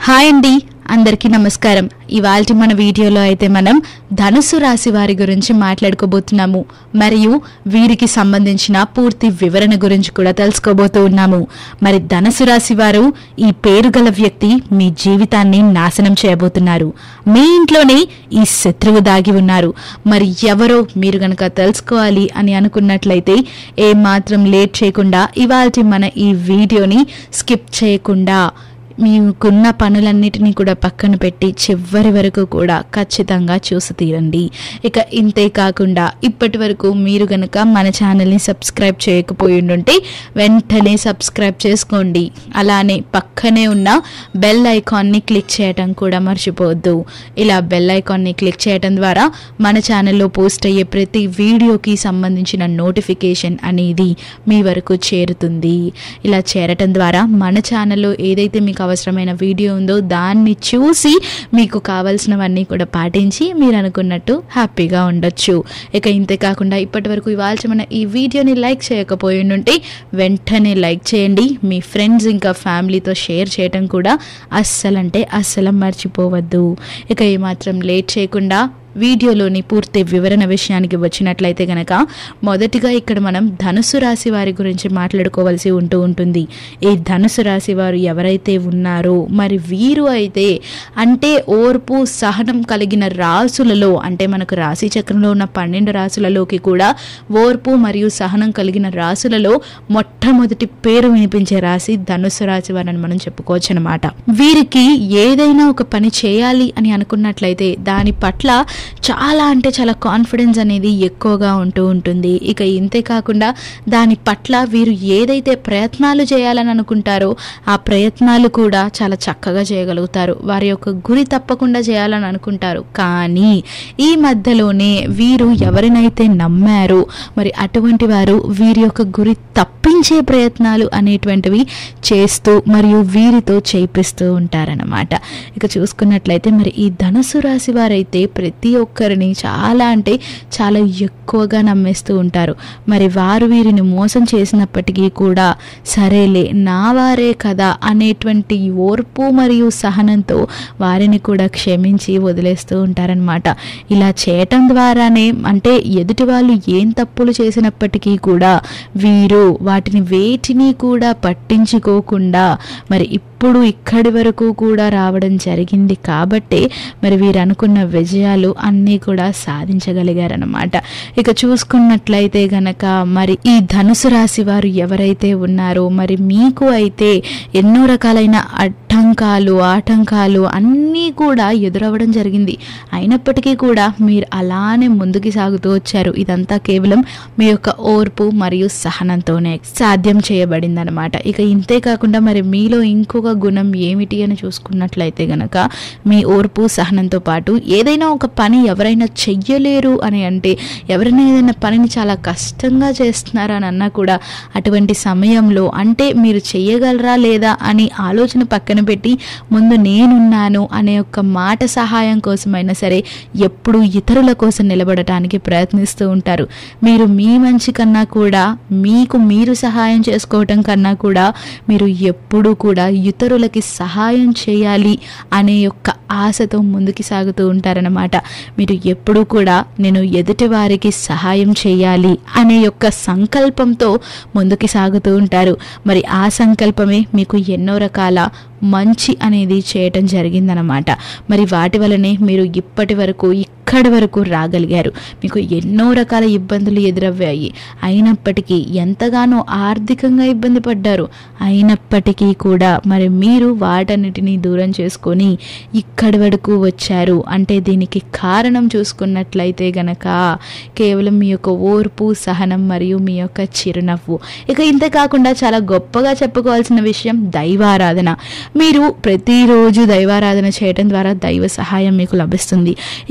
hi అండి అందరికీ నమస్కారం ఇవాళ మన వీడియోలో అయితే మనం ధనుసు రాశి వారి గురించి మాట్లాడుకోబోతున్నాము మరియు వీరికి సంబంధించిన పూర్తి వివరణ గురించి కూడా తెలుసుకోబోతూ ఉన్నాము మరి ధనుసు రాశి వారు ఈ పేరు గల వ్యక్తి మీ జీవితాన్ని నాశనం చేయబోతున్నారు మీ ఇంట్లోనే ఈ శత్రువు దాగి ఉన్నారు మరి ఎవరో మీరు గనక తెలుసుకోవాలి అని అనుకున్నట్లయితే ఏమాత్రం లేట్ చేయకుండా ఇవాళ మన ఈ వీడియోని స్కిప్ చేయకుండా మీకున్న పనులన్నిటినీ కూడా పక్కన పెట్టి చివరి వరకు కూడా ఖచ్చితంగా చూసి తీరండి ఇక ఇంతే కాకుండా ఇప్పటి వరకు మీరు గనక మన ఛానల్ని సబ్స్క్రైబ్ చేయకపోయి ఉంటే వెంటనే సబ్స్క్రైబ్ చేసుకోండి అలానే పక్కనే ఉన్న బెల్ ఐకాన్ని క్లిక్ చేయటం కూడా మర్చిపోవద్దు ఇలా బెల్ ఐకాన్ని క్లిక్ చేయటం ద్వారా మన ఛానల్లో పోస్ట్ అయ్యే ప్రతి వీడియోకి సంబంధించిన నోటిఫికేషన్ అనేది మీ వరకు చేరుతుంది ఇలా చేరటం ద్వారా మన ఛానల్లో ఏదైతే మీకు అవసరమైన వీడియో ఉందో దాన్ని చూసి మీకు కావాల్సినవన్నీ కూడా పాటించి మీరు అనుకున్నట్టు హ్యాపీగా ఉండొచ్చు ఇక ఇంతే కాకుండా ఇప్పటి వరకు ఇవాళ మన ఈ వీడియోని లైక్ చేయకపోయి ఉంటే వెంటనే లైక్ చేయండి మీ ఫ్రెండ్స్ ఇంకా ఫ్యామిలీతో షేర్ చేయటం కూడా అస్సలంటే అస్సలు మర్చిపోవద్దు ఇక ఏమాత్రం లేట్ చేయకుండా వీడియోలోని పూర్తి వివరణ విషయానికి వచ్చినట్లయితే గనక మొదటిగా ఇక్కడ మనం ధనుసు రాశి వారి గురించి మాట్లాడుకోవాల్సి ఉంటూ ఉంటుంది ఈ ధనుసు రాశి వారు ఎవరైతే ఉన్నారో మరి వీరు అయితే అంటే ఓర్పు సహనం కలిగిన రాసులలో అంటే మనకు రాశి చక్రంలో ఉన్న పన్నెండు రాసులలోకి కూడా ఓర్పు మరియు సహనం కలిగిన రాసులలో మొట్టమొదటి పేరు వినిపించే రాశి ధనుసు రాశి వారని మనం చెప్పుకోవచ్చు అనమాట వీరికి ఏదైనా ఒక పని చేయాలి అని అనుకున్నట్లయితే దాని పట్ల చాలా అంటే చాలా కాన్ఫిడెన్స్ అనేది ఎక్కువగా ఉంటూ ఉంటుంది ఇక ఇంతే కాకుండా దాని పట్ల వీరు ఏదైతే ప్రయత్నాలు చేయాలని అనుకుంటారో ఆ ప్రయత్నాలు కూడా చాలా చక్కగా చేయగలుగుతారు వారి యొక్క గురి తప్పకుండా చేయాలని అనుకుంటారు కానీ ఈ మధ్యలోనే వీరు ఎవరినైతే నమ్మారో మరి అటువంటి వారు వీరి యొక్క గురి తప్పించే ప్రయత్నాలు అనేటువంటివి చేస్తూ మరియు వీరితో చేపిస్తూ ఉంటారన్నమాట ఇక చూసుకున్నట్లయితే మరి ఈ ధనుసు రాశి వారైతే ప్రతి ఒక్కరిని చాలా అంటే చాలా ఎక్కువగా నమ్మేస్తూ ఉంటారు మరి వారు వీరిని మోసం చేసినప్పటికీ కూడా సరేలే నా వారే కదా అనేటువంటి ఓర్పు మరియు సహనంతో వారిని కూడా క్షమించి వదిలేస్తూ ఉంటారనమాట ఇలా చేయటం ద్వారానే అంటే ఎదుటి వాళ్ళు ఏం తప్పులు చేసినప్పటికీ కూడా వీరు వాటిని వేటిని కూడా పట్టించుకోకుండా మరి ఇప్పుడు ఇక్కడి వరకు కూడా రావడం జరిగింది కాబట్టే మరి వీరు అనుకున్న విజయాలు అన్నీ కూడా సాధించగలిగారనమాట ఇక చూసుకున్నట్లయితే గనక మరి ఈ ధనుసు రాశి వారు ఎవరైతే ఉన్నారో మరి మీకు అయితే ఎన్నో రకాలైన అడ్డంకాలు ఆటంకాలు అన్నీ కూడా ఎదురవ్వడం జరిగింది అయినప్పటికీ కూడా మీరు అలానే ముందుకు సాగుతూ వచ్చారు ఇదంతా కేవలం మీ యొక్క ఓర్పు మరియు సహనంతోనే సాధ్యం చేయబడింది అనమాట ఇక ఇంతే కాకుండా మరి మీలో ఇంకొక గుణం ఏమిటి అని చూసుకున్నట్లయితే గనక మీ ఓర్పు సహనంతో పాటు ఏదైనా ఒక పని ఎవరైనా చెయ్యలేరు అని అంటే ఎవరైనా ఏదైనా పనిని చాలా కష్టంగా చేస్తున్నారా అని అన్నా కూడా అటువంటి సమయంలో అంటే మీరు చెయ్యగలరా లేదా అని ఆలోచన పక్కన పెట్టి ముందు నేనున్నాను అనే ఒక మాట సహాయం కోసమైనా సరే ఎప్పుడు ఇతరుల కోసం నిలబడటానికి ప్రయత్నిస్తూ ఉంటారు మీరు మీ మంచి కన్నా కూడా మీకు మీరు సహాయం చేసుకోవటం కన్నా కూడా మీరు ఎప్పుడూ కూడా ఇతరులకి సహాయం చేయాలి అనే యొక్క ఆశతో ముందుకు సాగుతూ ఉంటారనమాట మీరు ఎప్పుడూ కూడా నేను ఎదుటి వారికి సహాయం చేయాలి అనే యొక్క సంకల్పంతో ముందుకు సాగుతూ ఉంటారు మరి ఆ సంకల్పమే మీకు ఎన్నో రకాల మంచి అనేది చేయటం జరిగిందనమాట మరి వాటి వలనే మీరు ఇప్పటి వరకు ఇక్కడి వరకు రాగలిగారు మీకు ఎన్నో రకాల ఇబ్బందులు ఎదురవ్వాయి అయినప్పటికీ ఎంతగానో ఆర్థికంగా ఇబ్బంది పడ్డారు అయినప్పటికీ కూడా మరి మీరు వాటన్నిటినీ దూరం చేసుకొని ఇక్కడి వరకు వచ్చారు అంటే దీనికి కారణం చూసుకున్నట్లయితే గనక కేవలం మీ యొక్క ఓర్పు సహనం మరియు మీ యొక్క చిరునవ్వు ఇక ఇంతే కాకుండా చాలా గొప్పగా చెప్పుకోవాల్సిన విషయం దైవారాధన మీరు ప్రతిరోజు దైవారాధన చేయడం ద్వారా దైవ సహాయం మీకు లభిస్తుంది ఇక నుంచి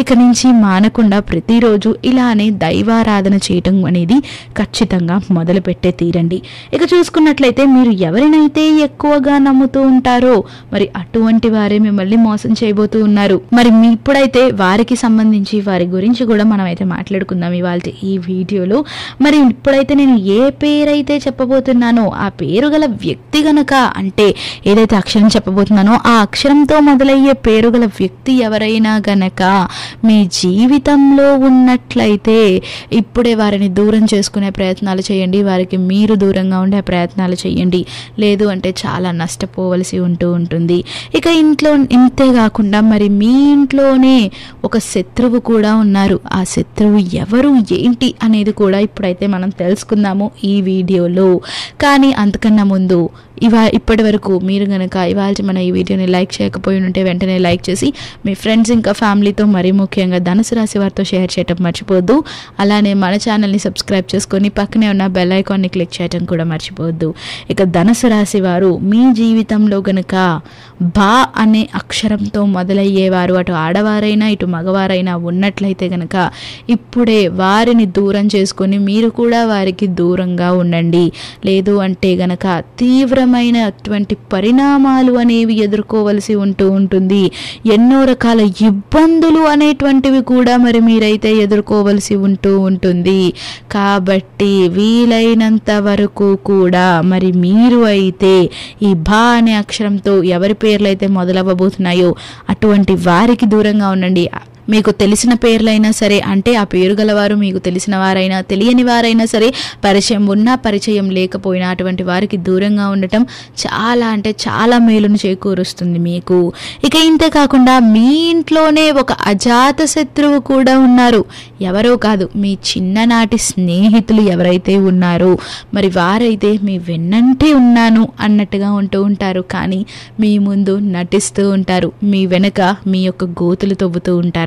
నుంచి మానకుండా ప్రతిరోజు ఇలానే దైవారాధన చేయటం అనేది ఖచ్చితంగా మొదలుపెట్టే తీరండి ఇక చూసుకున్నట్లయితే మీరు ఎవరినైతే ఎక్కువగా నమ్ముతూ ఉంటారో మరి అటువంటి వారే మిమ్మల్ని మోసం చేయబోతూ ఉన్నారు మరి మీ ఇప్పుడైతే వారికి సంబంధించి వారి గురించి కూడా మనం అయితే మాట్లాడుకుందాం ఇవాళ ఈ వీడియోలో మరి ఇప్పుడైతే నేను ఏ పేరైతే చెప్పబోతున్నానో ఆ పేరు గల వ్యక్తి గనక అంటే ఏదైతే అక్షరం చెప్పబోతున్నానో ఆ అక్షరంతో మొదలయ్యే పేరు గల వ్యక్తి ఎవరైనా గనక మీ జీవితంలో ఉన్నట్లయితే ఇప్పుడే వారిని దూరం చేసుకునే ప్రయత్నాలు చేయండి వారికి మీరు దూరంగా ఉండే ప్రయత్నాలు చేయండి లేదు అంటే చాలా నష్టపోవలసి ఉంటూ ఉంటుంది ఇక ఇంట్లో ఇంతే కాకుండా మరి మీ ఇంట్లోనే ఒక శత్రువు కూడా ఉన్నారు ఆ శత్రువు ఎవరు ఏంటి అనేది కూడా ఇప్పుడైతే మనం తెలుసుకుందాము ఈ వీడియోలో కానీ అంతకన్నా ముందు ఇవా ఇప్పటి వరకు మీరు గనక ఇవాళ మన ఈ వీడియోని లైక్ చేయకపోయి ఉంటే వెంటనే లైక్ చేసి మీ ఫ్రెండ్స్ ఇంకా ఫ్యామిలీతో మరీ ముఖ్యంగా ధనుసు రాశి వారితో షేర్ చేయటం మర్చిపోవద్దు అలానే మన ఛానల్ని సబ్స్క్రైబ్ చేసుకొని పక్కనే ఉన్న బెల్ ఐకాన్ని క్లిక్ చేయటం కూడా మర్చిపోవద్దు ఇక ధనుసు రాశి వారు మీ జీవితంలో గనక బా అనే అక్షరంతో మొదలయ్యేవారు అటు ఆడవారైనా ఇటు మగవారైనా ఉన్నట్లయితే గనక ఇప్పుడే వారిని దూరం చేసుకొని మీరు కూడా వారికి దూరంగా ఉండండి లేదు అంటే గనక తీవ్రమైనటువంటి పరిణామాలు అనేవి ఎదుర్కోవలసి ఉంటూ ఉంటుంది ఎన్నో రకాల ఇబ్బందులు అనేటువంటివి కూడా మరి మీరైతే ఎదుర్కోవలసి ఉంటూ ఉంటుంది కాబట్టి వీలైనంత వరకు కూడా మరి మీరు అయితే ఈ భా అనే అక్షరంతో ఎవరి పేర్లు అయితే మొదలవ్వబోతున్నాయో అటువంటి వారికి దూరంగా ఉండండి మీకు తెలిసిన పేర్లైనా సరే అంటే ఆ పేరు గలవారు మీకు తెలిసిన వారైనా తెలియని వారైనా సరే పరిచయం ఉన్నా పరిచయం లేకపోయినా అటువంటి వారికి దూరంగా ఉండటం చాలా అంటే చాలా మేలును చేకూరుస్తుంది మీకు ఇక ఇంతే కాకుండా మీ ఇంట్లోనే ఒక అజాత శత్రువు కూడా ఉన్నారు ఎవరో కాదు మీ చిన్ననాటి స్నేహితులు ఎవరైతే ఉన్నారో మరి వారైతే మీ వెన్నంటే ఉన్నాను అన్నట్టుగా ఉంటూ ఉంటారు కానీ మీ ముందు నటిస్తూ ఉంటారు మీ వెనక మీ యొక్క గోతులు తవ్వుతూ ఉంటారనమాట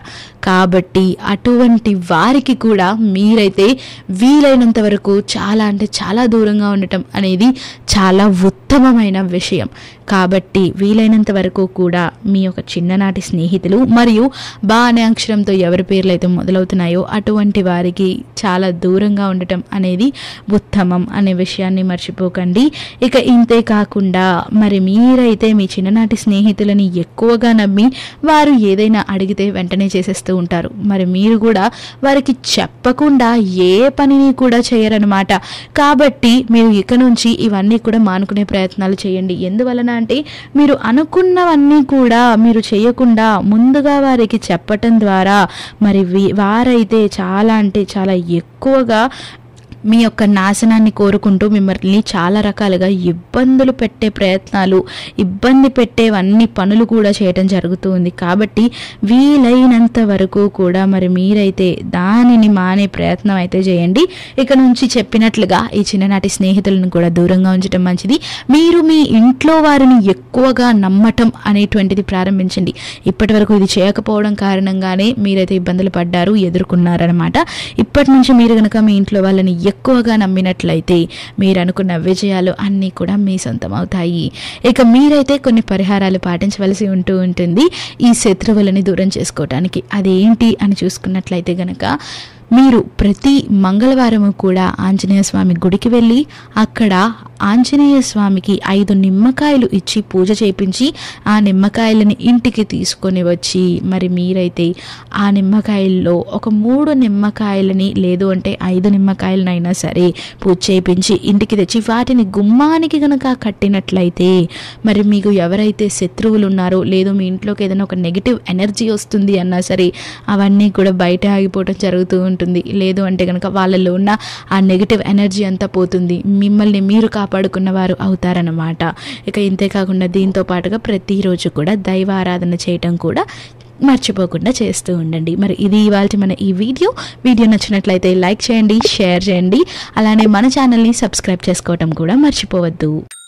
కాబట్టి అటువంటి వారికి కూడా మీరైతే వీలైనంత వరకు చాలా అంటే చాలా దూరంగా ఉండటం అనేది చాలా ఉత్తమమైన విషయం కాబట్టి వీలైనంత వరకు కూడా మీ యొక్క చిన్ననాటి స్నేహితులు మరియు బా అనే అక్షరంతో ఎవరి పేర్లు అయితే మొదలవుతున్నాయో అటువంటి వారికి చాలా దూరంగా ఉండటం అనేది ఉత్తమం అనే విషయాన్ని మర్చిపోకండి ఇక ఇంతే కాకుండా మరి మీరైతే మీ చిన్ననాటి స్నేహితులని ఎక్కువగా నమ్మి వారు ఏదైనా అడిగితే వెంటనే చేసేస్తూ ఉంటారు మరి మీరు కూడా వారికి చెప్పకుండా ఏ పనిని కూడా చేయరనమాట కాబట్టి మీరు ఇక నుంచి ఇవన్నీ కూడా మానుకునే ప్రయత్నాలు చేయండి ఎందువలన అంటే మీరు అనుకున్నవన్నీ కూడా మీరు చేయకుండా ముందుగా వారికి చెప్పటం ద్వారా మరి వీ- వారైతే చాలా అంటే చాలా ఎక్కువగా మీ యొక్క నాశనాన్ని కోరుకుంటూ మిమ్మల్ని చాలా రకాలుగా ఇబ్బందులు పెట్టే ప్రయత్నాలు ఇబ్బంది పెట్టేవన్నీ పనులు కూడా చేయటం జరుగుతూ ఉంది కాబట్టి వీలైనంత వరకు కూడా మరి మీరైతే దానిని మానే ప్రయత్నం అయితే చేయండి ఇక నుంచి చెప్పినట్లుగా ఈ చిన్ననాటి స్నేహితులను కూడా దూరంగా ఉంచడం మంచిది మీరు మీ ఇంట్లో వారిని ఎక్కువగా నమ్మటం అనేటువంటిది ప్రారంభించండి ఇప్పటి వరకు ఇది చేయకపోవడం కారణంగానే మీరైతే ఇబ్బందులు పడ్డారు ఎదుర్కొన్నారనమాట ఇప్పటి నుంచి మీరు కనుక మీ ఇంట్లో వాళ్ళని ఎక్కువగా నమ్మినట్లయితే మీరు అనుకున్న విజయాలు అన్నీ కూడా మీ సొంతం అవుతాయి ఇక మీరైతే కొన్ని పరిహారాలు పాటించవలసి ఉంటూ ఉంటుంది ఈ శత్రువులని దూరం చేసుకోవటానికి అదేంటి అని చూసుకున్నట్లయితే గనక మీరు ప్రతి మంగళవారము కూడా ఆంజనేయ స్వామి గుడికి వెళ్ళి అక్కడ ఆంజనేయ స్వామికి ఐదు నిమ్మకాయలు ఇచ్చి పూజ చేపించి ఆ నిమ్మకాయలని ఇంటికి తీసుకొని వచ్చి మరి మీరైతే ఆ నిమ్మకాయల్లో ఒక మూడు నిమ్మకాయలని లేదు అంటే ఐదు నిమ్మకాయలనైనా సరే పూజ చేయించి ఇంటికి తెచ్చి వాటిని గుమ్మానికి గనక కట్టినట్లయితే మరి మీకు ఎవరైతే శత్రువులు ఉన్నారో లేదు మీ ఇంట్లోకి ఏదైనా ఒక నెగిటివ్ ఎనర్జీ వస్తుంది అన్నా సరే అవన్నీ కూడా బయట ఆగిపోవడం జరుగుతూ ఉంటుంది లేదు అంటే కనుక వాళ్ళలో ఉన్న ఆ నెగిటివ్ ఎనర్జీ అంతా పోతుంది మిమ్మల్ని మీరు కాపాడుకున్న వారు అవుతారన్నమాట ఇక ఇంతే కాకుండా దీంతో పాటుగా ప్రతిరోజు కూడా దైవ ఆరాధన చేయటం కూడా మర్చిపోకుండా చేస్తూ ఉండండి మరి ఇది ఇవాళ మన ఈ వీడియో వీడియో నచ్చినట్లయితే లైక్ చేయండి షేర్ చేయండి అలానే మన ఛానల్ని సబ్స్క్రైబ్ చేసుకోవటం కూడా మర్చిపోవద్దు